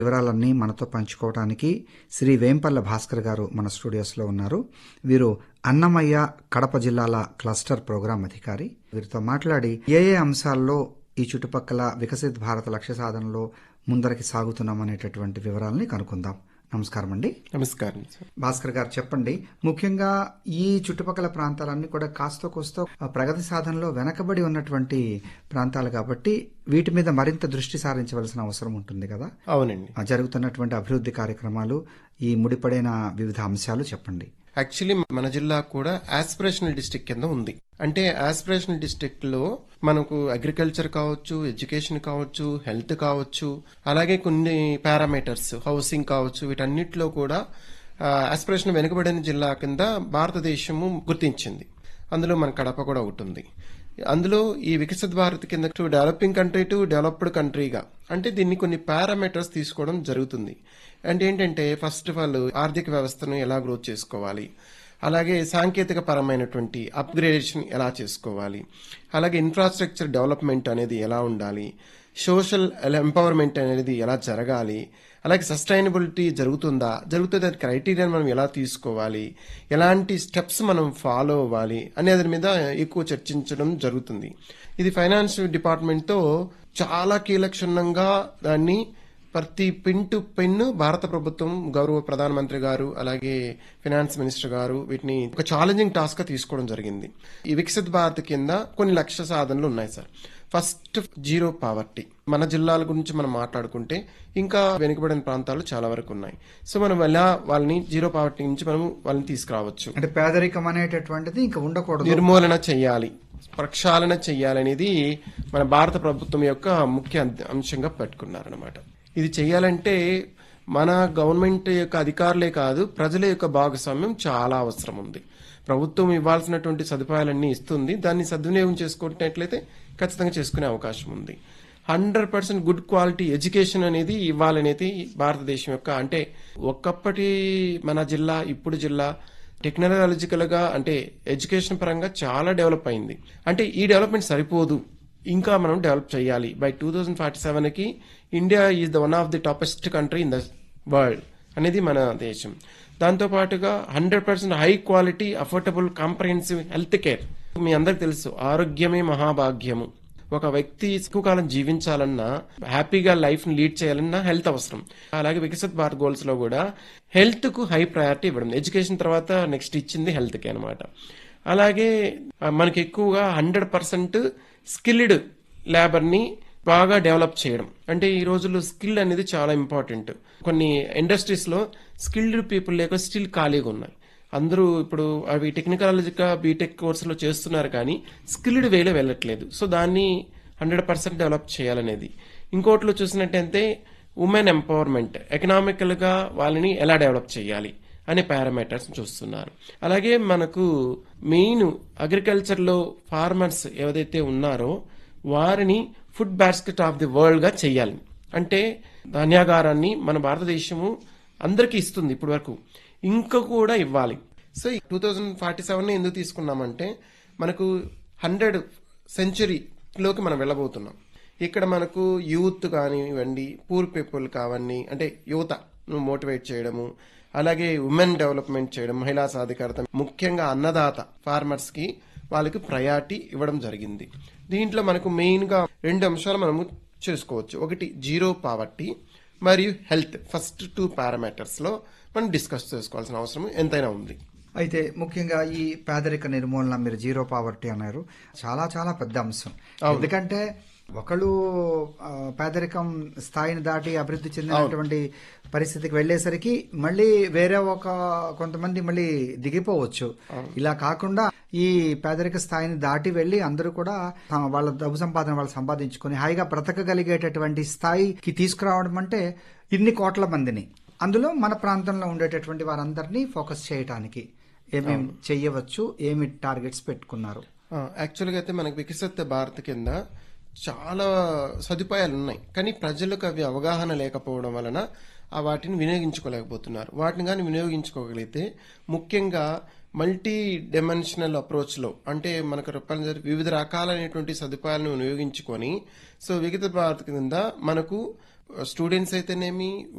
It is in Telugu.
వివరాలన్నీ మనతో పంచుకోవడానికి శ్రీ వేంపల్ల భాస్కర్ గారు మన స్టూడియోస్లో ఉన్నారు వీరు అన్నమయ్య కడప జిల్లాల క్లస్టర్ ప్రోగ్రాం అధికారి వీరితో మాట్లాడి ఏ ఏ అంశాల్లో ఈ చుట్టుపక్కల వికసిత్ భారత లక్ష్య సాధనలో ముందరికి సాగుతున్నామనేటటువంటి వివరాలని కనుక్కుందాం నమస్కారం అండి నమస్కారం సార్ భాస్కర్ గారు చెప్పండి ముఖ్యంగా ఈ చుట్టుపక్కల ప్రాంతాలన్నీ కూడా కాస్త కోస్తో ప్రగతి సాధనలో వెనకబడి ఉన్నటువంటి ప్రాంతాలు కాబట్టి వీటి మీద మరింత దృష్టి సారించవలసిన అవసరం ఉంటుంది కదా అవునండి ఆ జరుగుతున్నటువంటి అభివృద్ధి కార్యక్రమాలు ఈ ముడిపడిన వివిధ అంశాలు చెప్పండి యాక్చువల్లీ మన జిల్లా కూడా ఆస్పిరేషనల్ డిస్టిక్ కింద ఉంది అంటే ఆస్పిరేషనల్ డిస్టిక్ లో మనకు అగ్రికల్చర్ కావచ్చు ఎడ్యుకేషన్ కావచ్చు హెల్త్ కావచ్చు అలాగే కొన్ని పారామీటర్స్ హౌసింగ్ కావచ్చు వీటన్నిటిలో కూడా ఆస్పిరేషన్ వెనుకబడిన జిల్లా కింద భారతదేశము గుర్తించింది అందులో మన కడప కూడా ఒకటి ఉంది అందులో ఈ వికసిత భారత్ కింద to developing country to developed కంట్రీగా అంటే దీన్ని కొన్ని పారామీటర్స్ తీసుకోవడం జరుగుతుంది అంటే ఏంటంటే ఫస్ట్ ఆఫ్ ఆల్ ఆర్థిక వ్యవస్థను ఎలా గ్రోత్ చేసుకోవాలి అలాగే సాంకేతిక పరమైనటువంటి అప్గ్రేడేషన్ ఎలా చేసుకోవాలి అలాగే ఇన్ఫ్రాస్ట్రక్చర్ డెవలప్మెంట్ అనేది ఎలా ఉండాలి సోషల్ ఎంపవర్మెంట్ అనేది ఎలా జరగాలి అలాగే సస్టైనబిలిటీ జరుగుతుందా జరుగుతుంది దాని క్రైటీరియాని మనం ఎలా తీసుకోవాలి ఎలాంటి స్టెప్స్ మనం ఫాలో అవ్వాలి అనే దాని మీద ఎక్కువ చర్చించడం జరుగుతుంది ఇది ఫైనాన్స్ డిపార్ట్మెంట్తో చాలా కీలక్షణంగా దాన్ని ప్రతి పిన్ టు పిన్ భారత ప్రభుత్వం గౌరవ ప్రధానమంత్రి గారు అలాగే ఫినాన్స్ మినిస్టర్ గారు వీటిని ఒక ఛాలెంజింగ్ టాస్క్ గా తీసుకోవడం జరిగింది ఈ వికసిత్ భారత్ కింద కొన్ని లక్ష్య సాధనలు ఉన్నాయి సార్ ఫస్ట్ జీరో పావర్టీ మన జిల్లాల గురించి మనం మాట్లాడుకుంటే ఇంకా వెనుకబడిన ప్రాంతాలు చాలా వరకు ఉన్నాయి సో మనం ఎలా వాళ్ళని జీరో పావర్టీ నుంచి మనం వాళ్ళని తీసుకురావచ్చు అంటే పేదరికం అనేటటువంటిది ఇంకా ఉండకూడదు నిర్మూలన చెయ్యాలి ప్రక్షాళన చెయ్యాలనేది మన భారత ప్రభుత్వం యొక్క ముఖ్య అంశంగా పెట్టుకున్నారనమాట ఇది చేయాలంటే మన గవర్నమెంట్ యొక్క అధికారులే కాదు ప్రజల యొక్క భాగస్వామ్యం చాలా అవసరం ఉంది ప్రభుత్వం ఇవ్వాల్సినటువంటి సదుపాయాలన్నీ ఇస్తుంది దాన్ని సద్వినియోగం చేసుకున్నట్లయితే ఖచ్చితంగా చేసుకునే అవకాశం ఉంది hundred percent good quality education అనేది ఇవ్వాలనేది భారతదేశం యొక్క అంటే ఒకప్పటి మన జిల్లా ఇప్పుడు జిల్లా టెక్నాలజికల్ గా అంటే ఎడ్యుకేషన్ పరంగా చాలా డెవలప్ అయింది అంటే ఈ డెవలప్మెంట్ సరిపోదు ఇంకా మనం డెవలప్ చేయాలి by two thousand forty seven కి India is the one of the toppest country in the world అనేది మన దేశం దాంతో పాటుగా hundred percent high quality affordable comprehensive health care మీ అందరికి తెలుసు ఆరోగ్యమే మహాభాగ్యము ఒక వ్యక్తి ఎక్కువ కాలం జీవించాలన్నా హ్యాపీగా లైఫ్ ని లీడ్ చేయాలన్నా హెల్త్ అవసరం అలాగే వికసిత్ భారత్ గోల్స్ లో కూడా హెల్త్ కు హై ప్రయారిటీ ఇవ్వడం ఎడ్యుకేషన్ తర్వాత నెక్స్ట్ ఇచ్చింది హెల్త్ కి అనమాట అలాగే మనకి ఎక్కువగా హండ్రెడ్ పర్సెంట్ స్కిల్డ్ లేబర్ ని బాగా డెవలప్ చేయడం అంటే ఈ రోజుల్లో స్కిల్ అనేది చాలా ఇంపార్టెంట్ కొన్ని ఇండస్ట్రీస్ లో స్కిల్డ్ పీపుల్ లేక స్టిల్ ఖాళీగా ఉన్నాయి అందరూ ఇప్పుడు అవి టెక్నికాలజిగా బీటెక్ కోర్సులో చేస్తున్నారు కానీ స్కిల్డ్ వేలో వెళ్ళట్లేదు సో దాన్ని హండ్రెడ్ పర్సెంట్ డెవలప్ చేయాలనేది ఇంకోటిలో చూసినట్టయితే ఉమెన్ ఎంపవర్మెంట్ ఎకనామికల్ గా వాళ్ళని ఎలా డెవలప్ చేయాలి అనే పారామీటర్స్ చూస్తున్నారు అలాగే మనకు మెయిన్ అగ్రికల్చర్ లో ఫార్మర్స్ ఏదైతే ఉన్నారో వారిని food basket of the world గా చెయ్యాలి అంటే ధాన్యాగారాన్ని మన భారతదేశము అందరికీ ఇస్తుంది ఇప్పటి వరకు ఇంకా కూడా ఇవ్వాలి so two thousand forty seven ఎందుకు తీసుకున్నామంటే మనకు హండ్రెడ్ సెంచరీలోకి మనం వెళ్ళబోతున్నాం ఇక్కడ మనకు యూత్ కానివ్వండి పూర్ పీపుల్ కావండి అంటే యువత మోటివేట్ చేయడము అలాగే ఉమెన్ డెవలప్మెంట్ చేయడం మహిళా సాధికారత ముఖ్యంగా అన్నదాత ఫార్మర్స్ కి వాళ్ళకి ప్రయారిటీ ఇవ్వడం జరిగింది దీంట్లో మనకు మెయిన్ గా రెండు అంశాలు మనము చేసుకోవచ్చు ఒకటి జీరో పావర్టీ మరియు హెల్త్ ఫస్ట్ టూ పారామీటర్స్ లో మనం డిస్కస్ చేసుకోవాల్సిన అవసరం ఎంతైనా ఉంది అయితే ముఖ్యంగా ఈ పేదరిక నిర్మూలన మీరు జీరో పావర్టీ అన్నారు చాలా చాలా పెద్ద అంశం ఎందుకంటే ఒకళ్ళు ఆ, పేదరికం స్థాయిని దాటి అభివృద్ధి చెందినటువంటి పరిస్థితికి వెళ్ళేసరికి మళ్ళీ వేరే ఒక కొంతమంది మళ్ళీ దిగిపోవచ్చు ఇలా కాకుండా ఈ పేదరిక స్థాయిని దాటి వెళ్ళి అందరూ కూడా ఆ, వాళ్ళ డబ్బు సంపాదన వాళ్ళు సంపాదించుకొని హాయిగా బ్రతకగలిగేటటువంటి స్థాయికి తీసుకురావడం అంటే ఇన్ని కోట్ల మందిని అందులో మన ప్రాంతంలో ఉండేటటువంటి వారందరినీ ఫోకస్ చేయటానికి ఏమేమి చెయ్యవచ్చు ఏమి టార్గెట్స్ పెట్టుకున్నారు యాక్చువల్గా అయితే మనకి వికసిత భారత్ కింద చాలా సదుపాయాలు ఉన్నాయి కానీ ప్రజలకు అవి అవగాహన లేకపోవడం వలన ఆ వాటిని వినియోగించుకోలేకపోతున్నారు వాటిని కానీ వినియోగించుకోగలిగితే ముఖ్యంగా మల్టీ డైమెన్షనల్ అప్రోచ్ లో అంటే మనకు చెప్పాలి వివిధ రకాలైనటువంటి సదుపాయాలను వినియోగించుకొని సో వికసిత భారత్ కింద మనకు స్టూడెంట్స్ అయితేనేమి